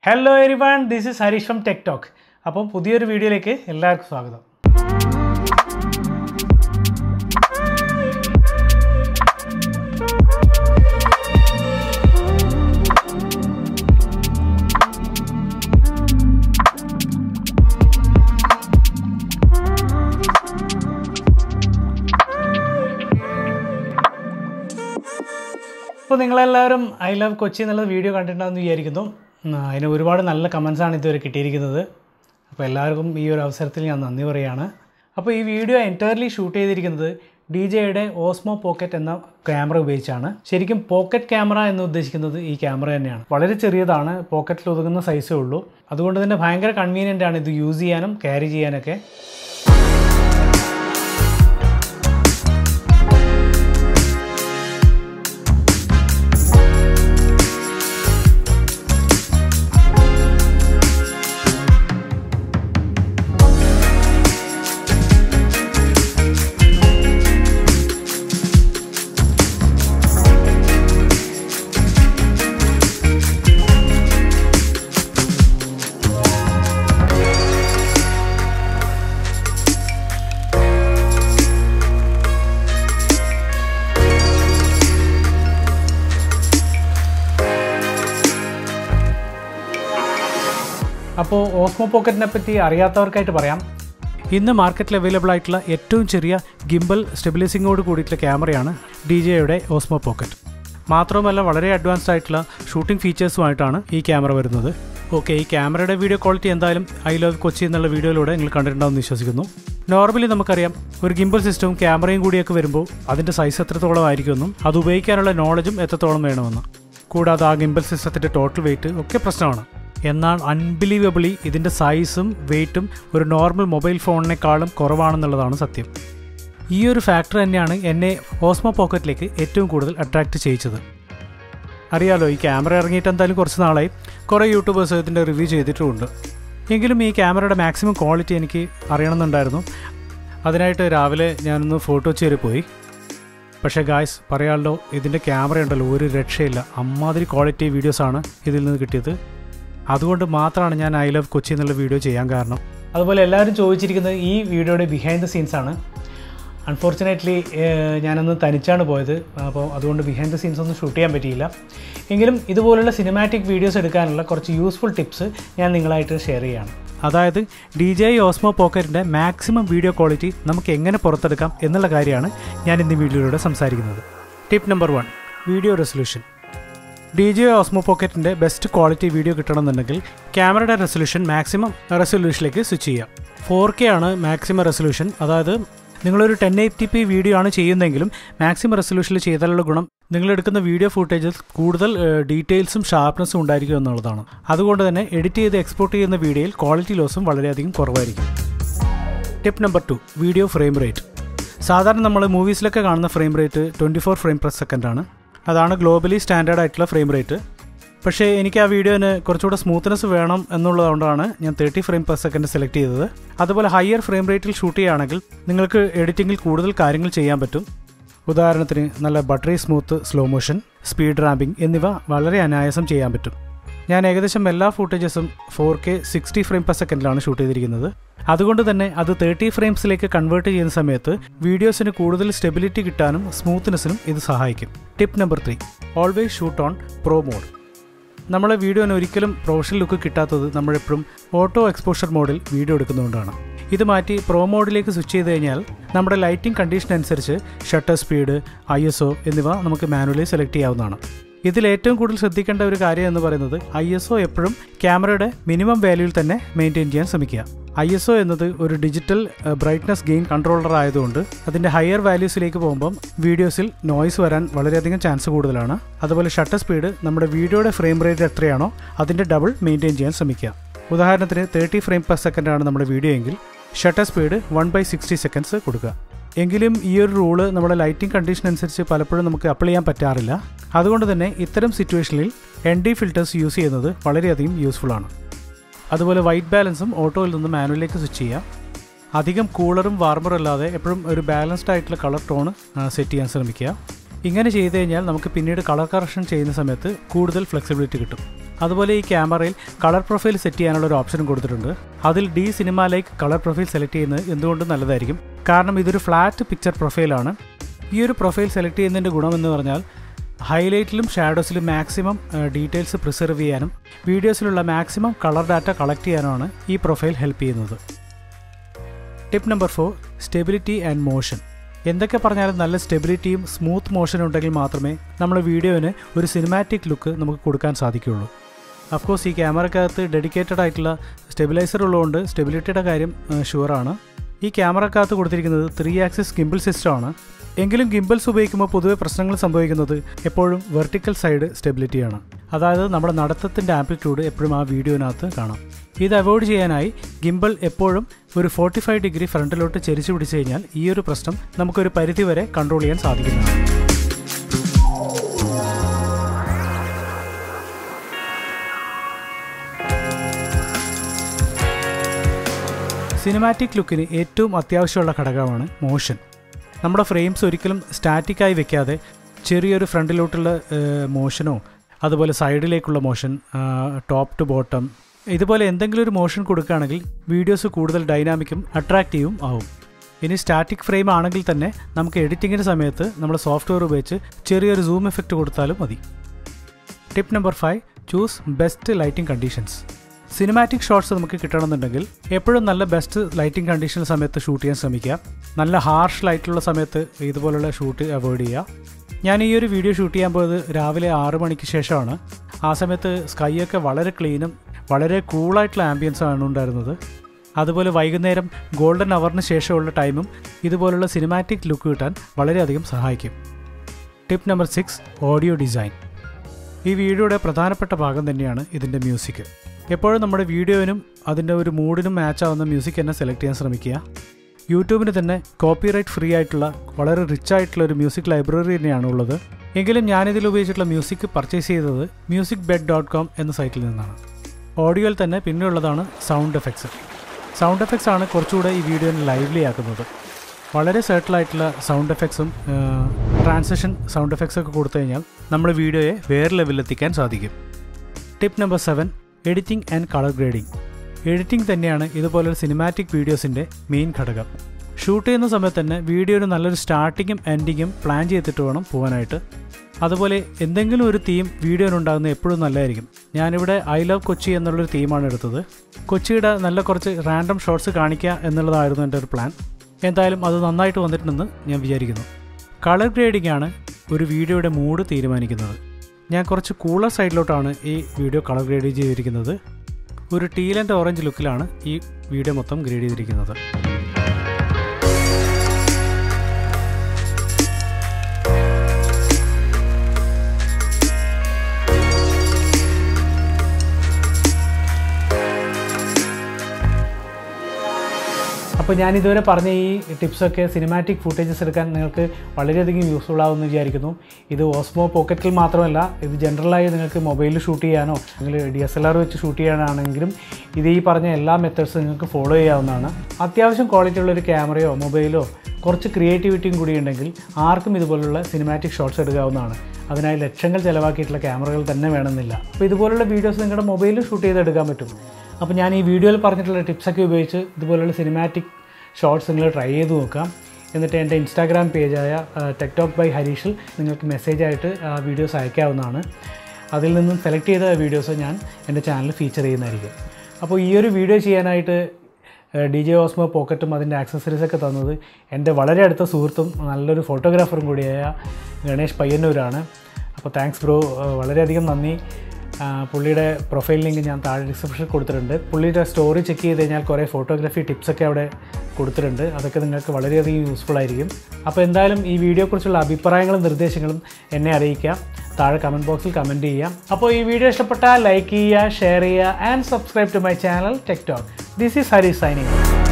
hello everyone this is Harish from tech talk അപ്പോൾ പുതിയൊരു വീഡിയോയിലേക്ക് എല്ലാവർക്കും സ്വാഗതം അപ്പോൾ നിങ്ങളെല്ലാവരും ഐ ലവ് കൊച്ചി എന്നുള്ള വീഡിയോ കണ്ടിട്ടുണ്ടാകുമെന്ന് വിചാരിക്കുന്നു ഉം, അതിന് ഒരുപാട് നല്ല കമൻസാണ് ഇതുവരെ കിട്ടിയിരിക്കുന്നത് അപ്പോൾ എല്ലാവർക്കും ഈ ഒരു അവസരത്തിൽ ഞാൻ നന്ദി പറയുകയാണ് അപ്പോൾ ഈ വീഡിയോ എൻറ്റയർലി ഷൂട്ട് ചെയ്തിരിക്കുന്നത് ഡി ജെയുടെ ഓസ്മോ പോക്കറ്റ് എന്ന ക്യാമറ ഉപയോഗിച്ചാണ് ശരിക്കും പോക്കറ്റ് ക്യാമറ എന്ന് ഉദ്ദേശിക്കുന്നത് ഈ ക്യാമറ തന്നെയാണ് വളരെ ചെറിയതാണ് പോക്കറ്റിൽ ഒതുങ്ങുന്ന സൈസേ ഉള്ളൂ അതുകൊണ്ട് തന്നെ ഭയങ്കര കൺവീനിയൻ്റ് ആണ് ഇത് യൂസ് ചെയ്യാനും ക്യാരി ചെയ്യാനൊക്കെ അപ്പോൾ ഓസ്മോ പോക്കറ്റിനെ പറ്റി അറിയാത്തവർക്കായിട്ട് പറയാം ഇന്ന് മാർക്കറ്റിൽ അവൈലബിൾ ആയിട്ടുള്ള ഏറ്റവും ചെറിയ ഗിംബൽ സ്റ്റെബിലൈസിങ്ങോട് കൂടിയിട്ടുള്ള ക്യാമറയാണ് ഡി ജെയുടെ ഓസ്മോ പോക്കറ്റ് മാത്രമല്ല വളരെ അഡ്വാൻസ്ഡ് ആയിട്ടുള്ള ഷൂട്ടിംഗ് ഫീച്ചേഴ്സുമായിട്ടാണ് ഈ ക്യാമറ വരുന്നത് ഓക്കെ ഈ ക്യാമറയുടെ വീഡിയോ ക്വാളിറ്റി എന്തായാലും ഐ ലവ് കൊച്ചി എന്നുള്ള വീഡിയോയിലൂടെ നിങ്ങൾ കണ്ടിട്ടുണ്ടാവുമെന്ന് വിശ്വസിക്കുന്നു നോർമലി നമുക്കറിയാം ഒരു ഗിംബൽ സിസ്റ്റവും ക്യാമറയും കൂടിയൊക്കെ വരുമ്പോൾ അതിൻ്റെ സൈസ് എത്രത്തോളം ആയിരിക്കുമെന്നും അത് ഉപയോഗിക്കാനുള്ള നോളജും എത്രത്തോളം വേണമെന്നും കൂടാതെ ആ ഗിംബൽ സിസ്റ്റത്തിൻ്റെ ടോട്ടൽ വെയിറ്റ് ഒക്കെ പ്രശ്നമാണ് എന്നാൽ അൺബിലീവബിളി ഇതിൻ്റെ സൈസും വെയിറ്റും ഒരു നോർമൽ മൊബൈൽ ഫോണിനേക്കാളും കുറവാണെന്നുള്ളതാണ് സത്യം ഈ ഒരു ഫാക്ടർ തന്നെയാണ് എന്നെ ഓസ്മോ പോക്കറ്റിലേക്ക് ഏറ്റവും കൂടുതൽ അട്രാക്റ്റ് ചെയ്യിച്ചത് അറിയാലോ ഈ ക്യാമറ ഇറങ്ങിയിട്ട് എന്തായാലും കുറച്ച് നാളായി കുറേ യൂട്യൂബേഴ്സ് ഇതിൻ്റെ റിവ്യൂ ചെയ്തിട്ടുമുണ്ട് എങ്കിലും ഈ ക്യാമറയുടെ മാക്സിമം ക്വാളിറ്റി എനിക്ക് അറിയണമെന്നുണ്ടായിരുന്നു അതിനായിട്ട് രാവിലെ ഞാനൊന്ന് ഫോട്ടോ വരെ പോയി പക്ഷേ ഗായ്സ് പറയാമല്ലോ ഇതിൻ്റെ ക്യാമറ ഉണ്ടല്ലോ ഒരു രക്ഷയില്ല അമ്മാതിരി ക്വാളിറ്റി വീഡിയോസാണ് ഇതിൽ നിന്ന് കിട്ടിയത് അതുകൊണ്ട് മാത്രമാണ് ഞാൻ ഐ ലവ് കൊച്ചി എന്നുള്ള വീഡിയോ ചെയ്യാൻ കാരണം അതുപോലെ എല്ലാവരും ചോദിച്ചിരിക്കുന്നത് ഈ വീഡിയോയുടെ ബിഹൈൻഡ് ദ സീൻസ് ആണ് അൺഫോർച്ചുനേറ്റ്ലി ഞാനന്ന് തനിച്ചാണ് പോയത് അപ്പോൾ അതുകൊണ്ട് ബിഹൈൻഡ് ദ സീൻസ് ഒന്നും ഷൂട്ട് ചെയ്യാൻ പറ്റിയില്ല എങ്കിലും ഇതുപോലുള്ള സിനിമാറ്റിക് വീഡിയോസ് എടുക്കാനുള്ള കുറച്ച് യൂസ്ഫുൾ ടിപ്സ് ഞാൻ നിങ്ങളായിട്ട് ഷെയർ ചെയ്യുകയാണ് അതായത് ഡി ജെ ഓസ്മോ പോക്കറ്റിൻ്റെ മാക്സിമം വീഡിയോ ക്വാളിറ്റി നമുക്ക് എങ്ങനെ പുറത്തെടുക്കാം എന്നുള്ള കാര്യമാണ് ഞാൻ ഇന്ന് വീഡിയോയിലൂടെ സംസാരിക്കുന്നത് tip number one video resolution D J Osmo പോക്കറ്റിൻ്റെ ബെസ്റ്റ് ക്വാളിറ്റി വീഡിയോ കിട്ടണമെന്നുണ്ടെങ്കിൽ ക്യാമറയുടെ റെസൊല്യൂഷൻ മാക്സിമം റെസൊല്യൂഷനിലേക്ക് സ്വിച്ച് ചെയ്യാം ഫോർ കെ ആണ് മാക്സിമം റെസൊല്യൂഷൻ അതായത് നിങ്ങളൊരു ടെൻ എയ്റ്റി പി വീഡിയോ ആണ് ചെയ്യുന്നതെങ്കിലും മാക്സിമം റെസൊല്യൂഷനിൽ ചെയ്താലുള്ള ഗുണം നിങ്ങളെടുക്കുന്ന വീഡിയോ ഫുട്ടേജിൽ കൂടുതൽ ഡീറ്റെയിൽസും ഷാർപ്നെസ്സും ഉണ്ടായിരിക്കും എന്നുള്ളതാണ് അതുകൊണ്ട് തന്നെ എഡിറ്റ് ചെയ്ത് എക്സ്പോർട്ട് ചെയ്യുന്ന വീഡിയോയിൽ ക്വാളിറ്റി ലോസും വളരെയധികം കുറവായിരിക്കും tip number two video frame rate സാധാരണ നമ്മൾ മൂവീസിലൊക്കെ കാണുന്ന frame rate twenty four frame per second ആണ് അതാണ് ഗ്ലോബലി സ്റ്റാൻഡേർഡ് ആയിട്ടുള്ള ഫ്രെയിം റേറ്റ് പക്ഷേ എനിക്ക് ആ വീഡിയോന് കുറച്ചുകൂടെ സ്മൂത്ത്നെസ് വേണം എന്നുള്ളതുകൊണ്ടാണ് ഞാൻ thirty frame per second select ചെയ്തത് അതുപോലെ ഹയർ ഫ്രെയിം റേറ്റിൽ ഷൂട്ട് ചെയ്യുകയാണെങ്കിൽ നിങ്ങൾക്ക് എഡിറ്റിങ്ങിൽ കൂടുതൽ കാര്യങ്ങൾ ചെയ്യാൻ പറ്റും ഉദാഹരണത്തിന് നല്ല buttery smooth slow motion speed ramping എന്നിവ വളരെ അനായാസം ചെയ്യാൻ പറ്റും ഞാൻ ഏകദേശം എല്ലാ ഫൂട്ടേജസും four K sixty frame per സെക്കൻഡിലാണ് ഷൂട്ട് ചെയ്തിരിക്കുന്നത് അതുകൊണ്ട് തന്നെ അത് തേർട്ടി ഫ്രെയിംസിലേക്ക് കൺവേർട്ട് ചെയ്യുന്ന സമയത്ത് വീഡിയോസിന് കൂടുതൽ സ്റ്റെബിലിറ്റി കിട്ടാനും സ്മൂത്ത്നെസ്സിനും ഇത് സഹായിക്കും tip number three always shoot on pro mode നമ്മളെ വീഡിയോന് ഒരിക്കലും പ്രൊഫഷണൽ ലുക്ക് കിട്ടാത്തത് നമ്മളെപ്പോഴും ഓട്ടോ എക്സ്പോഷർ മോഡിൽ വീഡിയോ എടുക്കുന്നതുകൊണ്ടാണ് ഇത് മാറ്റി പ്രോ മോഡിലേക്ക് സ്വിച്ച് ചെയ്ത് കഴിഞ്ഞാൽ നമ്മുടെ ലൈറ്റിംഗ് കണ്ടീഷൻ അനുസരിച്ച് shutter speed I S O എന്നിവ നമുക്ക് മാനുവലി സെലക്ട് ചെയ്യാവുന്നതാണ് ഇതിൽ ഏറ്റവും കൂടുതൽ ശ്രദ്ധിക്കേണ്ട ഒരു കാര്യം എന്ന് പറയുന്നത് ഐ എസ് ഒ എപ്പോഴും ക്യാമറയുടെ മിനിമം വാല്യൂയിൽ തന്നെ മെയിൻറ്റെയിൻ ചെയ്യാൻ ശ്രമിക്കുക ഐ എസ് ഒ എന്നത് ഒരു ഡിജിറ്റൽ ബ്രൈറ്റ്നസ് ഗെയിൻ കൺട്രോളർ ആയതുകൊണ്ട് അതിൻ്റെ ഹയർ വാല്യൂസിലേക്ക് പോകുമ്പം വീഡിയോസിൽ നോയ്സ് വരാൻ വളരെയധികം ചാൻസ് കൂടുതലാണ് അതുപോലെ ഷട്ടർ സ്പീഡ് നമ്മുടെ വീഡിയോയുടെ ഫ്രെയിം റേറ്റ് എത്രയാണോ അതിൻ്റെ ഡബിൾ മെയിൻറ്റെയിൻ ചെയ്യാൻ ശ്രമിക്കുക ഉദാഹരണത്തിന് തേർട്ടി ഫ്രെയിം പെർ സെക്കൻഡ് ആണ് നമ്മുടെ വീഡിയോ എങ്കിൽ shutter speed one by sixty seconds കൊടുക്കുക എങ്കിലും ഈ ഒരു റൂള് നമ്മുടെ ലൈറ്റിംഗ് കണ്ടീഷൻ അനുസരിച്ച് പലപ്പോഴും നമുക്ക് അപ്ലൈ ചെയ്യാൻ പറ്റാറില്ല അതുകൊണ്ട് തന്നെ ഇത്തരം സിറ്റുവേഷനിൽ എൻ ഡി ഫിൽറ്റേഴ്സ് യൂസ് ചെയ്യുന്നത് വളരെയധികം യൂസ്ഫുൾ ആണ് അതുപോലെ വൈറ്റ് ബാലൻസും ഓട്ടോയിൽ നിന്ന് മാനുവലിലേക്ക് സ്വിച്ച് ചെയ്യാം അധികം കൂളറും വാർമറും അല്ലാതെ എപ്പോഴും ഒരു ബാലൻസ്ഡ് ആയിട്ടുള്ള കളർ ടോൺ സെറ്റ് ചെയ്യാൻ ശ്രമിക്കുക ഇങ്ങനെ ചെയ്ത് കഴിഞ്ഞാൽ നമുക്ക് പിന്നീട് കളർ കറക്ഷൻ ചെയ്യുന്ന സമയത്ത് കൂടുതൽ ഫ്ലെക്സിബിലിറ്റി കിട്ടും അതുപോലെ ഈ ക്യാമറയിൽ കളർ പ്രൊഫൈൽ സെറ്റ് ചെയ്യാനുള്ള ഒരു ഓപ്ഷനും കൊടുത്തിട്ടുണ്ട് അതിൽ D cinelike colour profile select ചെയ്യുന്നത് എന്തുകൊണ്ടും നല്ലതായിരിക്കും കാരണം ഇതൊരു ഫ്ലാറ്റ് പിക്ചർ പ്രൊഫൈലാണ് ഈ ഒരു പ്രൊഫൈൽ സെലക്ട് ചെയ്യുന്നതിൻ്റെ ഗുണമെന്ന് പറഞ്ഞാൽ ഹൈലൈറ്റിലും ഷാഡോസിലും മാക്സിമം ഡീറ്റെയിൽസ് പ്രിസർവ് ചെയ്യാനും വീഡിയോസിലുള്ള മാക്സിമം കളർ ഡാറ്റ കളക്ട് ചെയ്യാനുമാണ് ഈ പ്രൊഫൈൽ ഹെൽപ്പ് ചെയ്യുന്നത് tip number four stability and motion എന്തൊക്കെ പറഞ്ഞാലും നല്ല സ്റ്റെബിലിറ്റിയും സ്മൂത്ത് മോഷനും ഉണ്ടെങ്കിൽ മാത്രമേ നമ്മുടെ വീഡിയോന് ഒരു സിനിമാറ്റിക് ലുക്ക് നമുക്ക് കൊടുക്കാൻ സാധിക്കുകയുള്ളൂ അഫ്കോഴ്സ് ഈ ക്യാമറക്കകത്ത് ഡെഡിക്കേറ്റഡ് ആയിട്ടുള്ള സ്റ്റെബിലൈസർ ഉള്ളതുകൊണ്ട് സ്റ്റെബിലിറ്റിയുടെ കാര്യം ഷുവറാണ് ഈ ക്യാമറക്കകത്ത് കൊടുത്തിരിക്കുന്നത് ത്രീ ആക്സിസ് ഗിംബിൾ സിസ്റ്റമാണ് എങ്കിലും ഗിംബിൾസ് ഉപയോഗിക്കുമ്പോൾ പൊതുവെ പ്രശ്നങ്ങൾ സംഭവിക്കുന്നത് എപ്പോഴും വെർട്ടിക്കൽ സൈഡ് സ്റ്റെബിലിറ്റിയാണ് അതായത് നമ്മുടെ നടത്തത്തിൻ്റെ ആംപ്ലിറ്റ്യൂഡ് എപ്പോഴും ആ വീഡിയോനകത്ത് കാണാം ഇത് അവോയ്ഡ് ചെയ്യാനായി ഗിംബിൾ എപ്പോഴും ഒരു ഫോർട്ടി ഫൈവ് ഡിഗ്രി ഫ്രണ്ടിലോട്ട് ചെരിച്ചു പിടിച്ചു കഴിഞ്ഞാൽ ഈ ഒരു പ്രശ്നം നമുക്കൊരു പരിധിവരെ കൺട്രോൾ ചെയ്യാൻ സാധിക്കുന്നതാണ് സിനിമാറ്റിക് ലുക്കിന് ഏറ്റവും അത്യാവശ്യമുള്ള ഘടകമാണ് മോഷൻ നമ്മുടെ ഫ്രെയിംസ് ഒരിക്കലും സ്റ്റാറ്റിക്കായി വെക്കാതെ ചെറിയൊരു ഫ്രണ്ടിലോട്ടുള്ള മോഷനോ അതുപോലെ സൈഡിലേക്കുള്ള മോഷൻ ടോപ്പ് ടു ബോട്ടം ഇതുപോലെ എന്തെങ്കിലും ഒരു മോഷൻ കൊടുക്കുകയാണെങ്കിൽ വീഡിയോസ് കൂടുതൽ ഡൈനാമിക്കും അട്രാക്റ്റീവും ആവും ഇനി സ്റ്റാറ്റിക് ഫ്രെയിം ആണെങ്കിൽ തന്നെ നമുക്ക് എഡിറ്റിങ്ങിൻ്റെ സമയത്ത് നമ്മുടെ സോഫ്റ്റ്വെയർ ഉപയോഗിച്ച് ചെറിയൊരു സൂം എഫക്റ്റ് കൊടുത്താലും മതി tip number five choose best lighting conditions cinematic shots നമുക്ക് കിട്ടണമെന്നുണ്ടെങ്കിൽ എപ്പോഴും നല്ല ബെസ്റ്റ് ലൈറ്റിംഗ് കണ്ടീഷൻ സമയത്ത് ഷൂട്ട് ചെയ്യാൻ ശ്രമിക്കുക നല്ല ഹാർഷ് ലൈറ്റുള്ള സമയത്ത് ഇതുപോലുള്ള ഷൂട്ട് അവോയ്ഡ് ചെയ്യുക ഞാൻ ഈ ഒരു വീഡിയോ ഷൂട്ട് ചെയ്യാൻ പോയത് രാവിലെ ആറ് മണിക്ക് ശേഷമാണ് ആ സമയത്ത് സ്കൈ ഒക്കെ വളരെ ക്ലീനും വളരെ കൂളായിട്ടുള്ള ആംബിയൻസ് ആണ് ഉണ്ടായിരുന്നത് അതുപോലെ വൈകുന്നേരം ഗോൾഡൻ അവറിന് ശേഷമുള്ള ടൈമും ഇതുപോലുള്ള സിനിമാറ്റിക് ലുക്ക് കിട്ടാൻ വളരെയധികം സഹായിക്കും tip number six audio design ഈ വീഡിയോയുടെ പ്രധാനപ്പെട്ട ഭാഗം തന്നെയാണ് ഇതിൻ്റെ മ്യൂസിക് എപ്പോഴും നമ്മുടെ വീഡിയോയിനും അതിൻ്റെ ഒരു മൂഡിനും മാച്ച് ആവുന്ന മ്യൂസിക് തന്നെ സെലക്ട് ചെയ്യാൻ ശ്രമിക്കുക യൂട്യൂബിന് തന്നെ കോപ്പിറൈറ്റ് ഫ്രീ ആയിട്ടുള്ള വളരെ റിച്ച് ആയിട്ടുള്ള ഒരു മ്യൂസിക് ലൈബ്രറി തന്നെയാണ് ഉള്ളത് എങ്കിലും ഞാനിതിൽ ഉപയോഗിച്ചിട്ടുള്ള മ്യൂസിക് പർച്ചേസ് ചെയ്തത് മ്യൂസിക് ബെഡ് ഡോട്ട് കോം എന്ന സൈറ്റിൽ നിന്നാണ് ഓഡിയോയിൽ തന്നെ പിന്നെയുള്ളതാണ് സൗണ്ട് എഫക്ട്സ് സൗണ്ട് എഫക്ട്സ് ആണ് കുറച്ചുകൂടെ ഈ വീഡിയോനെ ലൈവ്ലി ആക്കുന്നത് വളരെ സെർട്ടിലായിട്ടുള്ള സൗണ്ട് എഫക്ട്സും ട്രാൻസിഷൻ സൗണ്ട് എഫക്ട്സ് ഒക്കെ കൊടുത്തു കഴിഞ്ഞാൽ നമ്മുടെ വീഡിയോയെ വേറെ ലെവലിലെത്തിക്കാൻ സാധിക്കും tip number seven editing and colour grading editing തന്നെയാണ് ഇതുപോലൊരു സിനിമാറ്റിക് വീഡിയോസിൻ്റെ മെയിൻ ഘടകം ഷൂട്ട് ചെയ്യുന്ന സമയത്ത് തന്നെ വീഡിയോയുടെ നല്ലൊരു സ്റ്റാർട്ടിങ്ങും എൻഡിങ്ങും പ്ലാൻ ചെയ്തിട്ട് വേണം പോകാനായിട്ട് അതുപോലെ എന്തെങ്കിലും ഒരു തീം വീഡിയോയിലുണ്ടാകുന്നത് എപ്പോഴും നല്ലതായിരിക്കും ഞാനിവിടെ ഐ ലവ് കൊച്ചി എന്നുള്ളൊരു തീമാണ് എടുത്തത് കൊച്ചിയുടെ നല്ല കുറച്ച് റാൻഡം ഷോട്ട്സ് കാണിക്കുക എന്നുള്ളതായിരുന്നു എൻ്റെ ഒരു പ്ലാൻ എന്തായാലും അത് നന്നായിട്ട് വന്നിട്ടുണ്ടെന്ന് ഞാൻ വിചാരിക്കുന്നു കളർ ഗ്രേഡിംഗ് ആണ് ഒരു വീഡിയോയുടെ മൂഡ് തീരുമാനിക്കുന്നത് ഞാൻ കുറച്ച് കൂളർ സൈഡിലോട്ടാണ് ഈ വീഡിയോ കളർ ഗ്രേഡ് ചെയ്തിരിക്കുന്നത് ഒരു ടീൽ ആൻഡ് ഓറഞ്ച് ലുക്കിലാണ് ഈ വീഡിയോ മൊത്തം ഗ്രേഡ് ചെയ്തിരിക്കുന്നത് അപ്പോൾ ഞാൻ ഇതുവരെ പറഞ്ഞ ഈ ടിപ്സൊക്കെ സിനിമാറ്റിക് ഫുട്ടേജസ് എടുക്കാൻ നിങ്ങൾക്ക് വളരെയധികം യൂസ്ഫുൾ ആവുമെന്ന് വിചാരിക്കുന്നു ഇത് ഓസ്മോ പോക്കറ്റിൽ മാത്രമല്ല ഇത് ജനറലായി നിങ്ങൾക്ക് മൊബൈലിൽ ഷൂട്ട് ചെയ്യാനോ അല്ലെങ്കിൽ ഡി എസ് എൽ ആർ വെച്ച് ഷൂട്ട് ചെയ്യാനാണെങ്കിലും ഇത് ഈ പറഞ്ഞ എല്ലാ മെത്തേഡ്സും നിങ്ങൾക്ക് ഫോളോ ചെയ്യാവുന്നതാണ് അത്യാവശ്യം ക്വാളിറ്റി ഉള്ള ഒരു ക്യാമറയോ മൊബൈലോ കുറച്ച് ക്രിയേറ്റിവിറ്റിയും കൂടി ഉണ്ടെങ്കിൽ ആർക്കും ഇതുപോലുള്ള സിനിമാറ്റിക് ഷോട്ട്സ് എടുക്കാവുന്നതാണ് അതിനായി ലക്ഷങ്ങൾ ചിലവാക്കിയിട്ടുള്ള ക്യാമറകൾ തന്നെ വേണമെന്നില്ല അപ്പോൾ ഇതുപോലുള്ള വീഡിയോസ് നിങ്ങളുടെ മൊബൈലിൽ ഷൂട്ട് ചെയ്തെടുക്കാൻ പറ്റും അപ്പോൾ ഞാൻ ഈ വീഡിയോയിൽ പറഞ്ഞിട്ടുള്ള ടിപ്സൊക്കെ ഉപയോഗിച്ച് ഇതുപോലുള്ള സിനിമാറ്റിക് ഷോർട്സ് നിങ്ങൾ ട്രൈ ചെയ്ത് നോക്കാം എന്നിട്ട് എൻ്റെ ഇൻസ്റ്റാഗ്രാം പേജായ ടെക്ടോക്ക് ബൈ ഹരീഷിൽ നിങ്ങൾക്ക് മെസ്സേജായിട്ട് വീഡിയോസ് അയക്കാവുന്നതാണ് അതിൽ നിന്നും സെലക്ട് ചെയ്ത വീഡിയോസ് ഞാൻ എൻ്റെ ചാനലിൽ ഫീച്ചർ ചെയ്യുന്നതായിരിക്കും അപ്പോൾ ഈ ഒരു വീഡിയോ ചെയ്യാനായിട്ട് ഡി ജെ ഓസ്മോ പോക്കറ്റും അതിൻ്റെ ആക്സസറീസൊക്കെ തന്നത് എൻ്റെ വളരെ അടുത്ത സുഹൃത്തും നല്ലൊരു ഫോട്ടോഗ്രാഫറും കൂടിയായ ഗണേഷ് പയ്യന്നൂരാണ് അപ്പോൾ താങ്ക്സ് ബ്രോ വളരെയധികം നന്ദി പുള്ളിയുടെ പ്രൊഫൈൽ ലിങ്ക് ഞാൻ താഴെ ഡിസ്ക്രിപ്ഷനിൽ കൊടുത്തിട്ടുണ്ട് പുള്ളിയുടെ സ്റ്റോറി ചെക്ക് ചെയ്ത് കഴിഞ്ഞാൽ കുറേ ഫോട്ടോഗ്രാഫി ടിപ്സൊക്കെ അവിടെ കൊടുത്തിട്ടുണ്ട് അതൊക്കെ നിങ്ങൾക്ക് വളരെയധികം യൂസ്ഫുൾ ആയിരിക്കും അപ്പോൾ എന്തായാലും ഈ വീഡിയോയെക്കുറിച്ചുള്ള അഭിപ്രായങ്ങളും നിർദ്ദേശങ്ങളും എന്നെ അറിയിക്കാം താഴെ കമൻറ്റ് ബോക്സിൽ കമൻറ്റ് ചെയ്യാം അപ്പോൾ ഈ വീഡിയോ ഇഷ്ടപ്പെട്ടാൽ ലൈക്ക് ചെയ്യുക ഷെയർ ചെയ്യുക and subscribe to my channel tech talk this is Hari signing